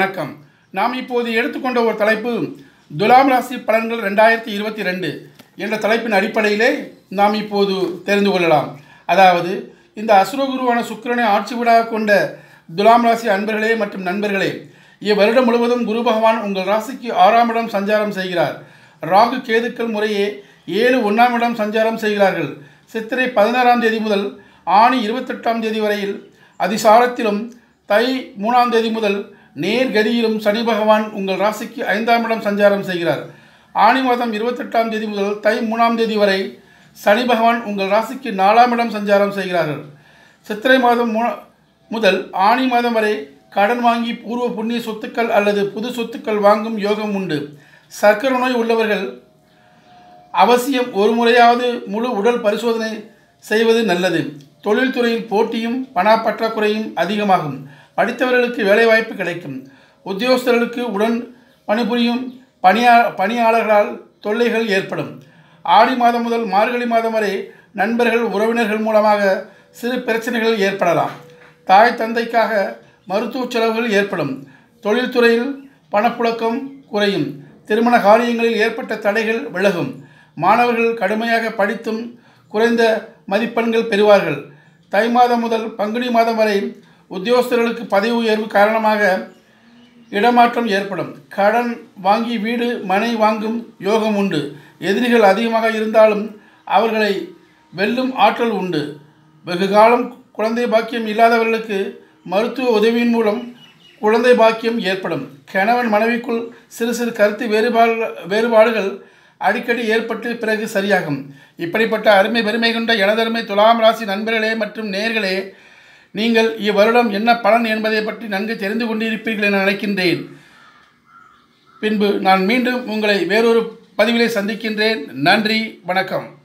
வணக்கம் நாம் இப்போது எடுத்துக்கொண்ட ஒரு தலைப்பு துலாம் ராசி பலன்கள் ரெண்டாயிரத்தி இருபத்தி ரெண்டு என்ற தலைப்பின் அடிப்படையிலே நாம் இப்போது தெரிந்து கொள்ளலாம் அதாவது இந்த அசுரகுருவான சுக்கிரனை ஆட்சி வீடாக கொண்ட துலாம் ராசி அன்பர்களே மற்றும் நண்பர்களே இவ்வருடம் முழுவதும் குரு பகவான் உங்கள் ராசிக்கு ஆறாம் இடம் சஞ்சாரம் செய்கிறார் ராகு கேதுக்கள் முறையே ஏழு ஒன்றாம் இடம் சஞ்சாரம் செய்கிறார்கள் சித்திரை பதினாறாம் தேதி முதல் ஆணி இருபத்தெட்டாம் தேதி வரையில் அதிசாரத்திலும் தை மூணாம் தேதி முதல் நேர்கதியிலும் சனி பகவான் உங்கள் ராசிக்கு ஐந்தாம் இடம் சஞ்சாரம் செய்கிறார் ஆணி மாதம் இருபத்தெட்டாம் தேதி முதல் தை மூணாம் தேதி வரை சனி பகவான் உங்கள் ராசிக்கு நாலாம் இடம் சஞ்சாரம் செய்கிறார்கள் சித்திரை மாதம் மூ முதல் ஆணி மாதம் வரை கடன் வாங்கி பூர்வ புண்ணிய சொத்துக்கள் அல்லது புது சொத்துக்கள் வாங்கும் யோகம் உண்டு சர்க்கரை நோய் உள்ளவர்கள் அவசியம் ஒரு முறையாவது முழு உடல் பரிசோதனை செய்வது நல்லது தொழில்துறையில் போட்டியும் பணப்பற்றாக்குறையும் அதிகமாகும் படித்தவர்களுக்கு வேலைவாய்ப்பு கிடைக்கும் உத்தியோகஸ்தர்களுக்கு உடன் பணிபுரியும் பணியா பணியாளர்களால் தொல்லைகள் ஏற்படும் ஆடி மாதம் முதல் மார்கழி மாதம் வரை நண்பர்கள் உறவினர்கள் மூலமாக சிறு பிரச்சனைகள் ஏற்படலாம் தாய் தந்தைக்காக மருத்துவ செலவுகள் ஏற்படும் தொழில்துறையில் பணப்புழக்கம் குறையும் திருமண காரியங்களில் ஏற்பட்ட தடைகள் விலகும் மாணவர்கள் கடுமையாக படித்தும் குறைந்த மதிப்பெண்கள் பெறுவார்கள் தை மாதம் முதல் பங்குனி மாதம் வரை உத்தியோகஸ்தர்களுக்கு பதவி உயர்வு காரணமாக இடமாற்றம் ஏற்படும் கடன் வாங்கி வீடு மனை வாங்கும் யோகம் உண்டு எதிரிகள் அதிகமாக இருந்தாலும் அவர்களை வெல்லும் ஆற்றல் உண்டு வெகு காலம் குழந்தை பாக்கியம் இல்லாதவர்களுக்கு மருத்துவ உதவியின் மூலம் குழந்தை பாக்கியம் ஏற்படும் கணவன் மனைவிக்குள் சிறு சிறு கருத்து வேறுபாடு வேறுபாடுகள் அடிக்கடி ஏற்பட்டு பிறகு சரியாகும் இப்படிப்பட்ட அருமை பெருமை கொண்ட எனதருமை துலாம் ராசி நண்பர்களே மற்றும் நேர்களே நீங்கள் இவ்வருடம் என்ன பலன் என்பதை பற்றி நன்கு தெரிந்து கொண்டிருப்பீர்கள் என நினைக்கின்றேன் பின்பு நான் மீண்டும் உங்களை வேறொரு பதிவிலே சந்திக்கின்றேன் நன்றி வணக்கம்